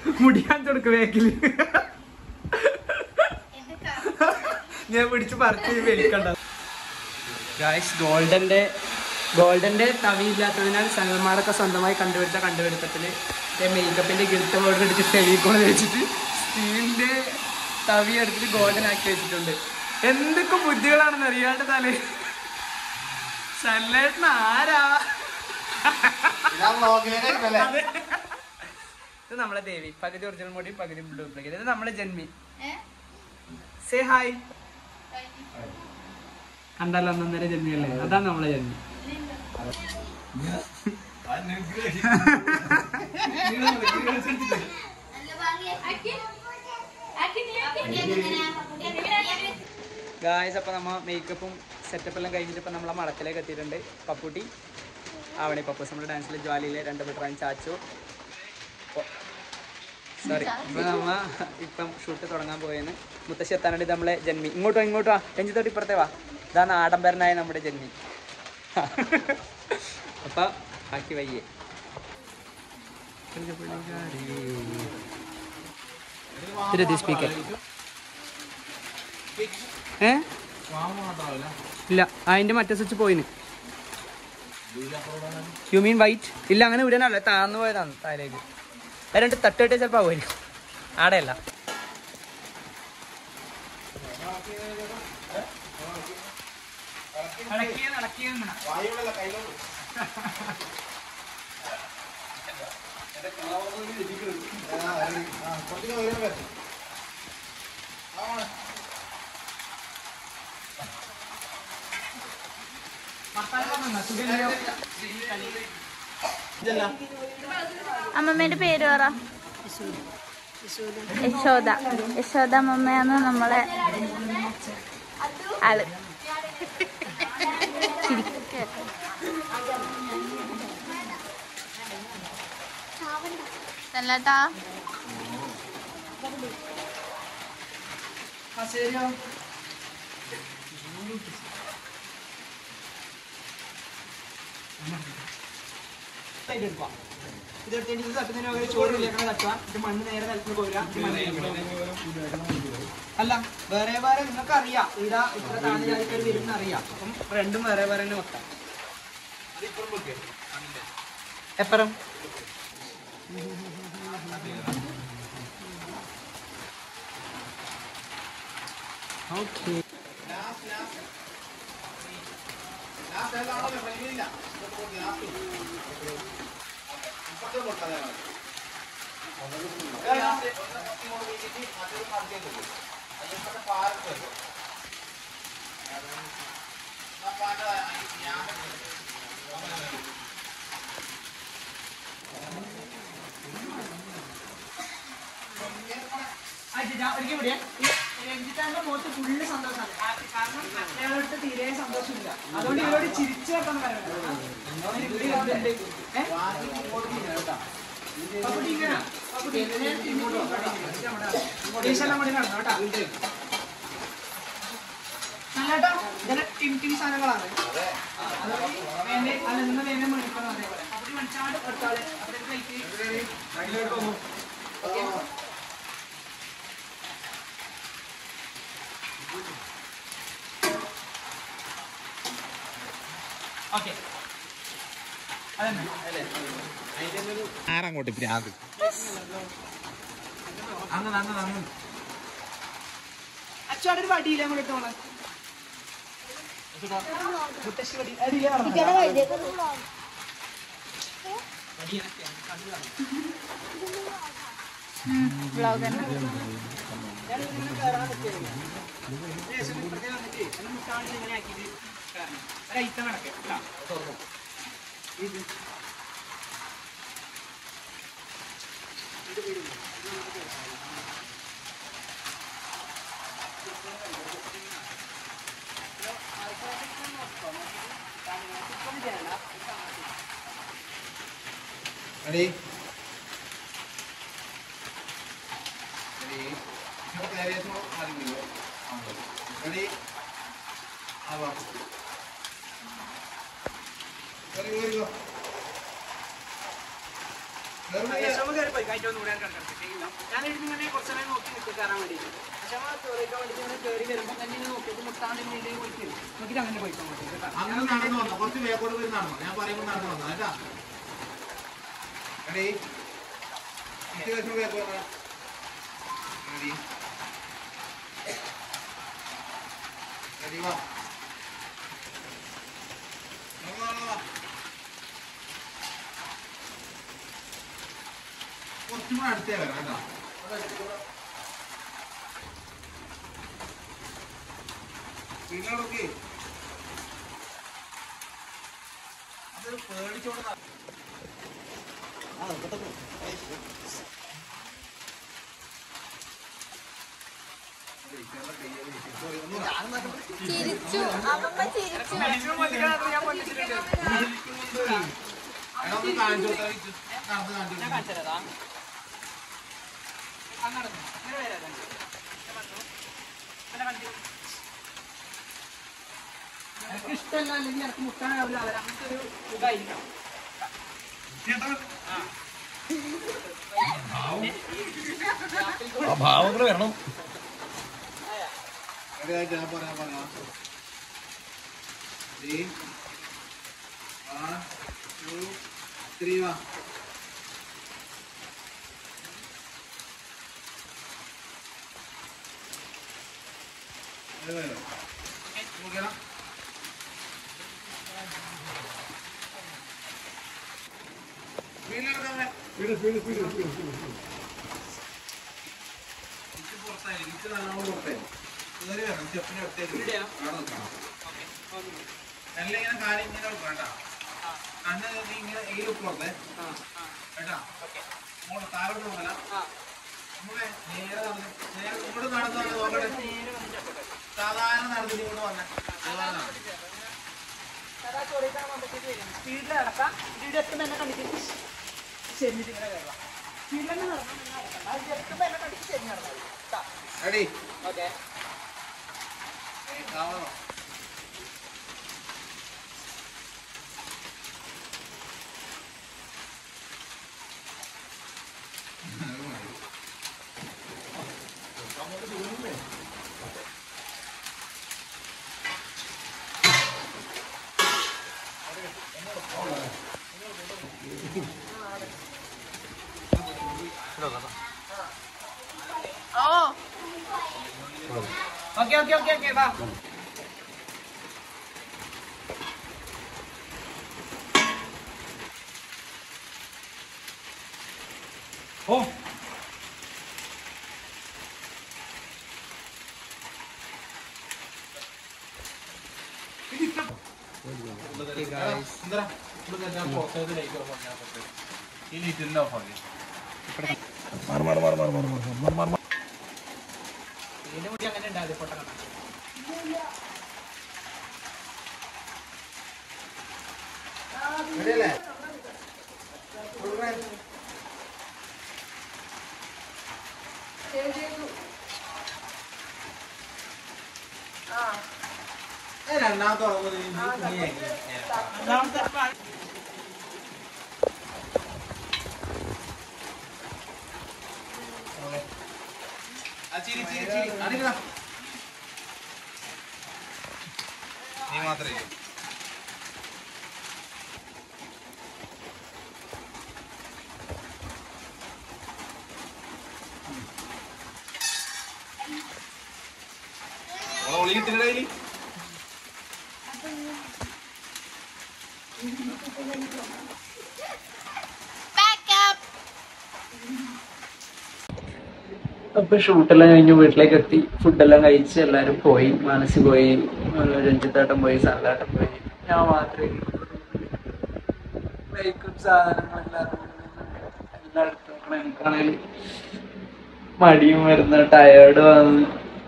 മുടിയാൻ കൊടുക്ക് വേക്കില് ഞാൻ പിടിച്ച് പറിച്ച് വലിക്കണ്ട ഗായ്സ് ഗോൾഡന്റെ ഗോൾഡന്റെ തവി ഇല്ലാത്തതിനാൽ സൽമാനൊക്കെ സ്വന്തമായി കണ്ടുപിടിച്ച കണ്ടുപിടുത്തത്തില് മേക്കപ്പിന്റെ ഗിൽട്ട് പൗഡർ എടുത്ത് ഫെവിക്കോൾ വെച്ചിട്ട് സ്റ്റീലിന്റെ തവി എടുത്തിട്ട് ഗോൾഡൻ ആക്കി വെച്ചിട്ടുണ്ട് എന്തൊക്കെ ബുദ്ധികളാണെന്ന് അറിയാണ്ട് തലേ സൺലൈറ്റിന് ആരാ അതെ. ഇത് നമ്മളെ ദേവി പകുതി ഒറിജിനൽ മുടി പകുതി ഡ്യൂപ്ലിക്കേറ്റ് ഇത് നമ്മളെ ജന്മി സേ ഹായ് കണ്ടല്ലോ ഒന്നൊന്നര ജന്മിയല്ലേ അതാണ് നമ്മളെ ജന്മി ഗായ്സ് അപ്പോൾ നമ്മൾ മേക്കപ്പും സെറ്റപ്പ് എല്ലാം കഴിഞ്ഞിട്ട് ഇപ്പം നമ്മളെ മടത്തിലേക്ക് എത്തിയിട്ടുണ്ട് പപ്പൂട്ടി ആവണി പപ്പൂസ് നമ്മുടെ ഡാൻസിലെ ജ്വാലിയിലെ രണ്ട് ബെട്ടറാൻ ചാച്ചു സോറി ഇപ്പം നമ്മ ഇപ്പം ഷൂട്ട് തുടങ്ങാൻ പോയെന്ന് മുത്തശ്ശി എത്താനായിട്ട് ഇത് നമ്മളെ ജന്മി ഇങ്ങോട്ടോ ഇങ്ങോട്ടോ രഞ്ജിത്തോട്ട് ഇപ്പുറത്തെ വാ ഇതാണ് ആഡംബരനായ നമ്മുടെ ജന്മി അപ്പം ബാക്കി വയ്യേ സ്പീക്കർ ഏ ഇല്ല അതിന്റെ മറ്റേ സ്വിച്ച് പോയിന് യു മീൻ വൈറ്റ് ഇല്ല അങ്ങനെ വിടാനല്ല താന്നു പോയതാണ് താഴേക്ക് അത് രണ്ട് തട്ടിട്ട് ചിലപ്പോ പോയിരിക്കും ആടെയല്ല അമ്മമ്മേന്റെ പേര് പറ യശോദ യശോദ അമ്മമ്മയാണ് നമ്മളെ ആള് ചിരിക്ക. നല്ലട്ടാ ഇതെടുത്തിട്ട് ഇത് തട്ടുന്നതിന് പകരം ചോറ് ഇല്ലേക്കണ തട്ടുക ഇത് മണ്ണ് നേരെ നിലത്ത് പോരാ അല്ല വേറെ വേറെ നിങ്ങൾക്ക് അറിയാം ഇതാ ഇത്ര താഴ്ന്ന ജാതിക്കാർ വരുന്ന അറിയാം അപ്പം രണ്ടും വേറെ വേറെ തന്നെ വെക്കാം എപ്പറം ഓക്കെ രഞ്ജിത്താന്റെ മുഖത്ത് ഫുള്ള് സന്തോഷമാണ് കാരണം അയാളോട് തീരെ സന്തോഷമില്ല അതുകൊണ്ട് ഇവരോട് ചിരിച്ചു വെക്കാൻ നല്ലട്ടോ ഇതെല്ലാം ടിം ടിം സാധനങ്ങളാണ് അതുകൊണ്ട് വേണ്ടേ അതെന്ന് വേണ്ട മേടിക്കണം അതേപോലെ അവിടെ മണിച്ചാണ്ട് എടുത്താളെ അവിടെ പ്ലേറ്റ് ഓക്കെ ഓക്കെ അതന്നെ ആരങ്ങോട്ട് ഭ്രാന്ത് അങ്ങനെ അങ്ങനെ അങ്ങനെ അച്ഛാടെ ഒരു വടിയില്ല അങ്ങോട്ട് ഇട്ടോളെ മുത്തശ്ശി വടി അതിലേ നടന്നു വ്ളോഗ് തന്നെ Ready? Ready? നമുക്ക് ഏകദേശം അറിയില്ലോ റെഡി ആവാം കയറി കയറിക്കോ കയറി പോയി കഴിഞ്ഞൊന്നും കൂടെ കിടക്കണം കയറണം ഞാൻ ഇവിടെ ഇങ്ങനെ കുറച്ച് നേരം നോക്കി നിൽക്കും കയറാൻ വേണ്ടിയിട്ട് പക്ഷെ നമ്മൾ ചോറിക്കാൻ വേണ്ടിയിട്ട് ഇങ്ങനെ കയറി വരുമ്പോൾ തന്നെ ഇങ്ങനെ നോക്കിയിട്ട് മുട്ടാണ്ട് വേണ്ടി പോയിട്ട് നോക്കിയിട്ട് അങ്ങനെ പോയിക്കാൻ പറ്റും കേട്ടോ അങ്ങനെ നടന്നു വന്നു കുറച്ച് വേഗോട് പോയി നടന്നു ഞാൻ പറയുമ്പോൾ നടന്നു വന്നു കേട്ടാ എടീ ഇച്ചിരി ദിവസം വേഗം വന്നാ. എടീ. എടീ വാ. നടന്നു നടന്നു വാ. കുറച്ചും കൂടെ അടുത്തേ വരാം കേട്ടോ പിന്നെ നോക്കി അത് പേടിച്ചോണ്ട് നട- ചിരിച്ചു അമ്മമ്മ ചിരിച്ചു എടാ, ഒന്ന് കാണിച്ചു കൊടുത്താ ഇത് നടന്ന് കാണിച്ചു ഞാൻ കൊടുക്ക്. കാണിച്ചു തരാം അങ്ങനെ ഇങ്ങനെ വരാം എനിക്ക് ഇഷ്ടമല്ല അല്ലെങ്കിൽ എനിക്ക് മുട്ടാനാവില്ല അവർ അങ്ങനത്തെ ഒരു ഇതായിരിക്കണം ആ ഭാവങ്ങൾ വരണം എടാ, ഞാൻ പറയാം പറയാം Three. One, two, three, വാ. ഇത് വരൂ. നോക്കിയാലോ? വീട്ടിലെടുക്കാമേ. ഇച്ച് പുറത്തായി. ഇച്ച് നല്ലോണം പുറത്തായി. കേറി വരണം. സ്റ്റെപ്പിന്റെ അടുത്തേക്ക് ഇവിടെയാ? അവിടെ നിൽക്കണം. നല്ല ഇങ്ങനെ കാര്യം ഇങ്ങനെ വെക്കണം കേട്ടാ. കണ്ണ് നീ ഇങ്ങനെ ഈ പുറത്തെ കേട്ടാ മോളെ താഴോട്ട് നോക്കല നമ്മളെ നേരെ നടന്ന് നേരെ ഇങ്ങോട്ട് നടന്ന് നടന്ന് നോക്കട്ടെ സാധാരണ നടന്നിട്ട് ഇങ്ങോട്ട് വന്നേ അതുപോലെ നടന്ന്. സ്പീഡിൽ നടക്കാം ഇവിടെ എത്തുമ്പോൾ എന്നെ കണ്ടിട്ട് ചെന്നിട്ട് ഇങ്ങനെ കയറാം സ്പീഡിൽ തന്നെ നടന്നു അത് എത്തുമ്പോൾ എന്നെ കണ്ടിട്ട് ചെന്ന് നടന്നാൽ റെഡി ഓക്കെ ആവണോ ഓ ഓക്കെ ഓക്കെ ഓക്കെ ഓക്കെ വാ ഓ എന്താ ഞാൻ പുറത്തേക്ക് ലൈറ്റ് ഓഫ് ആക്കി ഈ ലൈറ്റ് ഓഫ് ആക്കി മാറി മാറി മാറി മാറി മാറി മാറി മാറി മാറി ഇതിന്റെ മുടി അങ്ങനെ ഉണ്ടാവില്ല പൊട്ട കണ്ട റെഡിയല്ലേ കൊടുക്കണേ. ഏ, രണ്ടാമത്തെ ഉറങ്ങുന്നത് നീ- നീ എങ്ങനെ? രണ്ടാമത്തെ ആ, ചിരി, ചിരി, ചിരി. അടിക്കടാ. നീ മാത്രമേ ചെയ്യൂ. ഓളെ ഒളി കിട്ടില്ല കയ്യില് ബാക്കപ്പ് അപ്പൊ ഷൂട്ടെല്ലാം കഴിഞ്ഞ് വീട്ടിലേക്ക് എത്തി ഫുഡെല്ലാം കഴിച്ച് എല്ലാരും പോയി മനസ്സിൽ പോയി രഞ്ജിത്താട്ടം പോയി സല്ലാട്ടം പോയി ഞാൻ മാത്രമേ ബൈക്കും സാധനങ്ങളെല്ലാം എല്ലാം എടുത്ത് വെക്കണം എനിക്കാണെങ്കിൽ മടിയും വരുന്ന ടയേർഡ് വന്ന്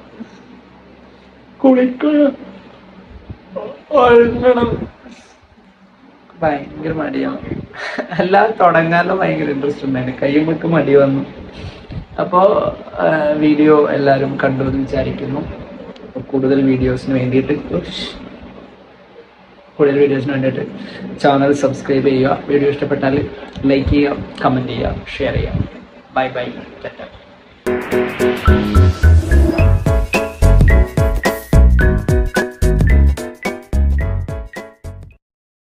കുളിക്കണം ഒഴുങ്ങണം ഭയങ്കര മടിയാണ് എല്ലാം തുടങ്ങാനുള്ള ഭയങ്കര ഇൻട്രസ്റ്റ് ഉണ്ടായിരുന്നു കയ്യുമ്പക്ക് മടി വന്നു അപ്പോൾ വീഡിയോ എല്ലാവരും കണ്ടു എന്ന് വിചാരിക്കുന്നു അപ്പോൾ കൂടുതൽ വീഡിയോസിന് വേണ്ടിയിട്ട് ഉഷ്. കൂടുതൽ വീഡിയോസിന് വേണ്ടിയിട്ട് ചാനൽ സബ്സ്ക്രൈബ് ചെയ്യുക വീഡിയോ ഇഷ്ടപ്പെട്ടാൽ ലൈക്ക് ചെയ്യുക കമൻറ്റ് ചെയ്യുക ഷെയർ ചെയ്യുക ബൈ ബൈ